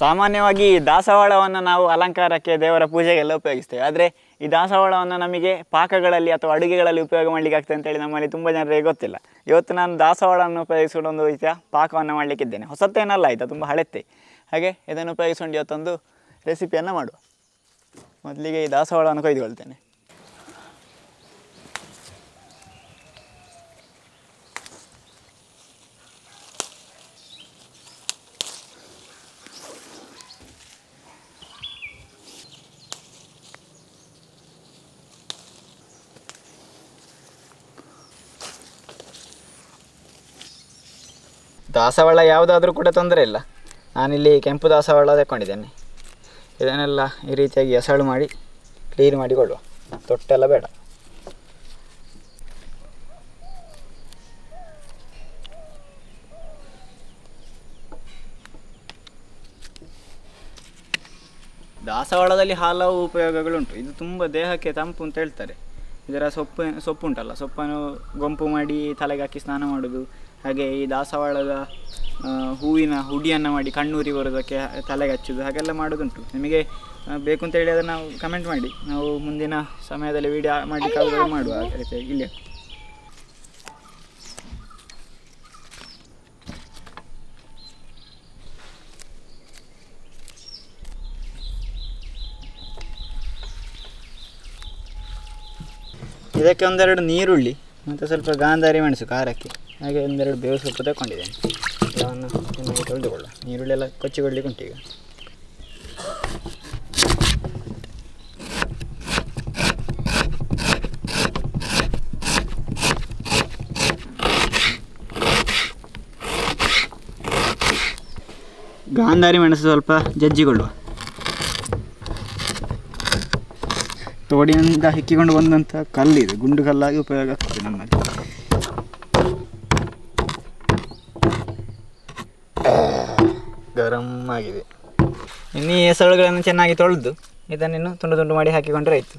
ಸಾಮಾನ್ಯವಾಗಿ ದಾಸವಾಳವನ್ನು ನಾವು ಅಲಂಕಾರಕ್ಕೆ ದೇವರ ಪೂಜೆಗೆಲ್ಲ ಉಪಯೋಗಿಸ್ತೇವೆ ಆದರೆ ಈ ದಾಸವಾಳವನ್ನು ನಮಗೆ ಪಾಕಗಳಲ್ಲಿ ಅಥವಾ ಅಡುಗೆಗಳಲ್ಲಿ ಉಪಯೋಗ ಮಾಡಲಿಕ್ಕೆ ಆಗ್ತದೆ ಅಂತೇಳಿ ನಮ್ಮಲ್ಲಿ ತುಂಬ ಜನರಿಗೆ ಗೊತ್ತಿಲ್ಲ ಇವತ್ತು ನಾನು ದಾಸವಾಳವನ್ನು ಉಪಯೋಗಿಸಿಕೊಂಡು ಒಂದು ರೀತಿಯ ಪಾಕವನ್ನು ಮಾಡಲಿಕ್ಕಿದ್ದೇನೆ ಹೊಸತೇನಲ್ಲ ಆಯಿತಾ ತುಂಬ ಹಳೆತ್ತೆ ಹಾಗೆ ಇದನ್ನು ಉಪಯೋಗಿಸ್ಕೊಂಡು ಇವತ್ತೊಂದು ರೆಸಿಪಿಯನ್ನು ಮಾಡುವ ಮೊದಲಿಗೆ ಈ ದಾಸವಾಳವನ್ನು ಕೊಯ್ದುಕೊಳ್ತೇನೆ ದಾಸವಾಳ ಯಾವುದಾದ್ರೂ ಕೂಡ ತೊಂದರೆ ಇಲ್ಲ ನಾನಿಲ್ಲಿ ಕೆಂಪು ದಾಸವಾಳ ತಗೊಂಡಿದ್ದೇನೆ ಇದನ್ನೆಲ್ಲ ಈ ರೀತಿಯಾಗಿ ಎಸಳು ಮಾಡಿ ಕ್ಲೀನ್ ಮಾಡಿಕೊಳ್ಳುವ ತೊಟ್ಟೆಲ್ಲ ಬೇಡ ದಾಸವಾಳದಲ್ಲಿ ಹಲವು ಉಪಯೋಗಗಳುಂಟು ಇದು ತುಂಬ ದೇಹಕ್ಕೆ ತಂಪು ಅಂತ ಹೇಳ್ತಾರೆ ಇದರ ಸೊಪ್ಪು ಸೊಪ್ಪು ಉಂಟಲ್ಲ ಸೊಪ್ಪನ್ನು ಗೊಂಪು ಮಾಡಿ ತಲೆಗೆ ಹಾಕಿ ಸ್ನಾನ ಮಾಡೋದು ಹಾಗೆ ಈ ದಾಸವಾಳದ ಆ, ಹೂವಿನ ಹುಡಿಯನ್ನು ಮಾಡಿ ಕಣ್ಣೂರಿ ಬರೋದಕ್ಕೆ ತಲೆಗೆ ಹಚ್ಚೋದು ಹಾಗೆಲ್ಲ ಮಾಡೋದುಂಟು ನಿಮಗೆ ಆ, ಬೇಕು ಅಂತ ಹೇಳಿ ಅದನ್ನು ನಾವು ಕಮೆಂಟ್ ಮಾಡಿ ನಾವು ಮುಂದಿನ ಸಮಯದಲ್ಲಿ ವಿಡಿಯೋ ಮಾಡಲಿಕ್ಕೆ ಮಾಡುವ ಆ ರೀತಿಯಾಗಿ ಇಲ್ಲಿ ಇದಕ್ಕೆ ಒಂದೆರಡು ನೀರುಳ್ಳಿ ಮತ್ತು ಸ್ವಲ್ಪ ಗಾಂಧಾರಿ ಮೆಣಸು ಖಾರಕ್ಕೆ ಹಾಗೆ ಒಂದೆರಡು ಬೇವು ಸೊಪ್ಪು ತಗೊಂಡಿದ್ದೇನೆ ಇದನ್ನು ಚೆನ್ನಾಗಿ ತೊಳೆದುಕೊಳ್ಳ ನೀರುಳ್ಳಿ ಎಲ್ಲ ಕೊಚ್ಚಿಕೊಳ್ಳಿಕ್ಕೆ ಉಂಟು ಈಗ ಗಾಂಧಾರಿ ಮೆಣಸು ಸ್ವಲ್ಪ ಜಜ್ಜಿಕೊಳ್ಳುವ ತೋಡಿನಿಂದ ಹೆಕ್ಕಿಕೊಂಡು ಬಂದಂಥ ಕಲ್ಲಿದೆ ಗುಂಡು ಕಲ್ಲಾಗಿ ಉಪಯೋಗ ಆಗ್ತದೆ ನಮ್ಮಲ್ಲಿ ಗರಂ ಆಗಿದೆ ಇನ್ನು ಈ ಹೆಸರುಗಳನ್ನು ಚೆನ್ನಾಗಿ ತೊಳೆದು ಇದನ್ನಿನ್ನು ತುಂಡು ತುಂಡು ಮಾಡಿ ಹಾಕಿಕೊಂಡ್ರೆ ಆಯಿತು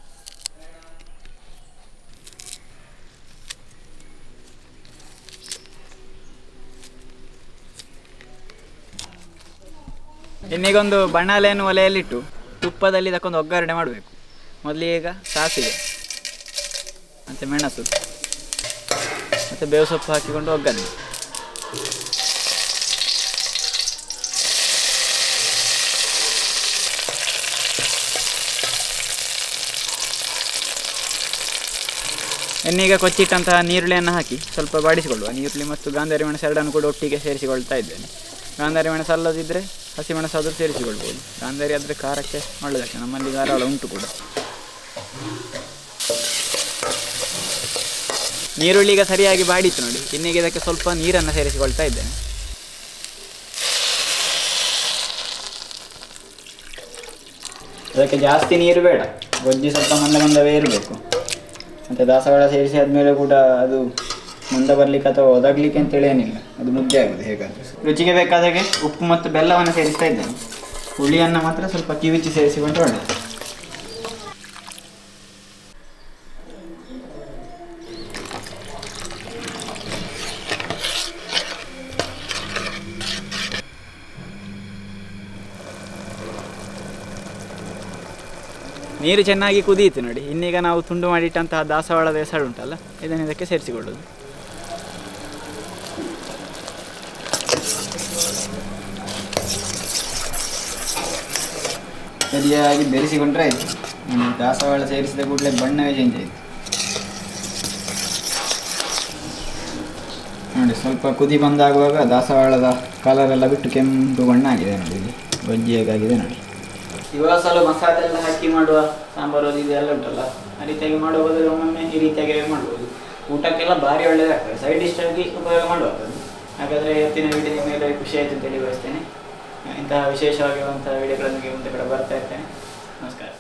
ಇನ್ನೀಗೊಂದು ಬಣ್ಣಾಲೆಯನ್ನು ಒಲೆಯಲ್ಲಿಟ್ಟು ತುಪ್ಪದಲ್ಲಿ ತಕೊಂಡು ಒಗ್ಗರಣೆ ಮಾಡಬೇಕು ಮೊದಲಿಗೆ ಈಗ ಸಾಸಿವೆ ಮತ್ತು ಮೆಣಸು ಮತ್ತು ಬೇವು ಸೊಪ್ಪು ಹಾಕಿಕೊಂಡು ಒಗ್ಗರಣೆ ಇನ್ನೀಗ ಕೊಚ್ಚಿಟ್ಟಂತಹ ನೀರುಳ್ಳಿಯನ್ನು ಹಾಕಿ ಸ್ವಲ್ಪ ಬಾಡಿಸಿಕೊಳ್ಳುವ ನೀರುಳ್ಳಿ ಮತ್ತು ಗಾಂಧಾರಿ ಮೆಣಸು ಎರಡನ್ನು ಕೂಡ ಒಟ್ಟಿಗೆ ಸೇರಿಸಿಕೊಳ್ತಾ ಇದ್ದೇನೆ ಗಾಂಧಾರಿ ಮೆಣಸು ಅಲ್ಲದಿದ್ದರೆ ಹಸಿಮೆಣಸಾದರೂ ಸೇರಿಸಿಕೊಳ್ಬೋದು ಗಾಂಧಾರಿ ಆದರೆ ಖಾರಕ್ಕೆ ಒಳ್ಳೆಯದಕ್ಕೆ ನಮ್ಮಲ್ಲಿ ಧಾರಾಳ ಉಂಟು ಕೂಡ ನೀರುಳ್ಳಿ ಈಗ ಸರಿಯಾಗಿ ಬಾಡಿತ್ತು ನೋಡಿ ಇನ್ನೀಗ ಇದಕ್ಕೆ ಸ್ವಲ್ಪ ನೀರನ್ನು ಸೇರಿಸಿಕೊಳ್ತಾ ಇದ್ದೇನೆ ಅದಕ್ಕೆ ಜಾಸ್ತಿ ನೀರು ಬೇಡ ಗೊಜ್ಜಿ ಸ್ವಲ್ಪ ಮಂದ ಮಂದವೇ ಇರಬೇಕು ಮತ್ತು ದಾಸವಾಳ ಸೇರಿಸಿ ಆದಮೇಲೆ ಕೂಡ ಅದು ಮುಂದೆ ಬರಲಿಕ್ಕೆ ಅಥವಾ ಒದಗಲಿಕ್ಕೆ ಅಂತೇಳಿ ಏನಿಲ್ಲ ಅದು ಮುದ್ದೆ ಆಗೋದು ಹೇಗಾದರೂ ರುಚಿಗೆ ಬೇಕಾದಾಗೆ ಉಪ್ಪು ಮತ್ತು ಬೆಲ್ಲವನ್ನು ಸೇರಿಸ್ತಾ ಇದ್ದೇನೆ ಹುಳಿಯನ್ನು ಮಾತ್ರ ಸ್ವಲ್ಪ ಕಿವಿಚಿ ಸೇರಿಸಿಕೊಂಡ್ರೆ ಒಳ್ಳೆಯದು ನೀರು ಚೆನ್ನಾಗಿ ಕುದಿಯಿತು ನೋಡಿ ಇನ್ನೀಗ ನಾವು ತುಂಡು ಮಾಡಿಟ್ಟಂತಹ ದಾಸವಾಳದ ಹೆಸರು ಉಂಟಲ್ಲ ಇದನ್ನು ಇದಕ್ಕೆ ಸೇರಿಸಿಕೊಳ್ಳೋದು ಸರಿಯಾಗಿ ಬೆರೆಸಿಕೊಂಡ್ರೆ ಆಯಿತು ಹ್ಮ್, ದಾಸವಾಳ ಸೇರಿಸಿದ ಕೂಡಲೇ ಬಣ್ಣವೇ ಚೇಂಜ್ ಆಯಿತು ನೋಡಿ ಸ್ವಲ್ಪ ಕುದಿ ಬಂದಾಗುವಾಗ ದಾಸವಾಳದ ಕಲರ್ ಎಲ್ಲ ಬಿಟ್ಟು ಕೆಂಪು ಬಣ್ಣ ಆಗಿದೆ ನೋಡಿ ಇಲ್ಲಿ ಗೊಜ್ಜಿ ಹೇಗಾಗಿದೆ ನೋಡಿ ಇವಾಗ ಸಲ ಮಸಾಲೆ ಎಲ್ಲ ಹಾಕಿ ಮಾಡುವ ಸಾಂಬಾರು ಅದು ಇದೆಲ್ಲ ಉಂಟಲ್ಲ ಆ ರೀತಿಯಾಗಿ ಮಾಡುವ ಬದಲು ಒಮ್ಮೊಮ್ಮೆ ಈ ರೀತಿಯಾಗಿ ಮಾಡ್ಬೋದು ಊಟಕ್ಕೆಲ್ಲ ಭಾರಿ ಒಳ್ಳೆಯದಾಗ್ತದೆ ಸೈಡ್ ಡಿಶ್ ಆಗಿ ಉಪಯೋಗ ಮಾಡುವಂಥದ್ದು ಹಾಗಾದರೆ ಇವತ್ತಿನ ವಿಡಿಯೋ ಮೇಲೆ ಖುಷಿ ಆಯಿತು ಅಂತೇಳಿ ಬಯಸ್ತೇನೆ ಇಂತಹ ವಿಶೇಷವಾಗಿರುವಂತಹ ವಿಡಿಯೋಗಳೊಂದಿಗೆ ಮುಂದೆ ಕೂಡ ಬರ್ತಾ ಇರ್ತೇನೆ ನಮಸ್ಕಾರ